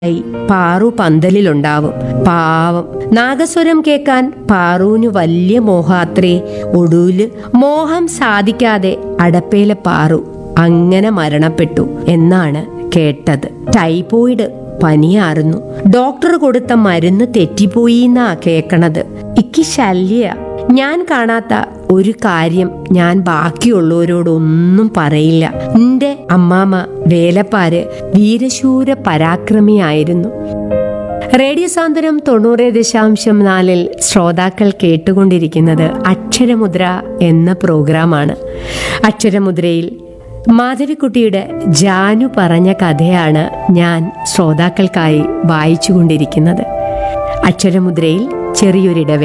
ായി പാറു പന്തലിലുണ്ടാവും പാവം നാഗസ്വരം കേൾക്കാൻ പാറുവിന് വലിയ മോഹാത്രേ ഒടുവില് മോഹം സാധിക്കാതെ അടപ്പേലെ പാറു അങ്ങനെ മരണപ്പെട്ടു എന്നാണ് കേട്ടത് ടൈഫോയിഡ് പനിയാറുന്നു ഡോക്ടർ കൊടുത്ത മരുന്ന് തെറ്റിപ്പോയി എന്നാ കേക്കണത് ഇക്ക് ശല്യ ഞാൻ കാണാത്ത ഒരു കാര്യം ഞാൻ ബാക്കിയുള്ളവരോടൊന്നും പറയില്ല എന്റെ അമ്മാമ വേലപ്പാര് വീരശൂര പരാക്രമിയായിരുന്നു റേഡിയോ സാന്ത്വനം തൊണ്ണൂറ് ദശാംശം നാലിൽ ശ്രോതാക്കൾ കേട്ടുകൊണ്ടിരിക്കുന്നത് അക്ഷരമുദ്ര എന്ന പ്രോഗ്രാമാണ് അക്ഷരമുദ്രയിൽ മാധവിക്കുട്ടിയുടെ ജാനു പറഞ്ഞ കഥയാണ് ഞാൻ ശ്രോതാക്കൾക്കായി വായിച്ചുകൊണ്ടിരിക്കുന്നത് അക്ഷരമുദ്രയിൽ ചെറിയൊരിടവേള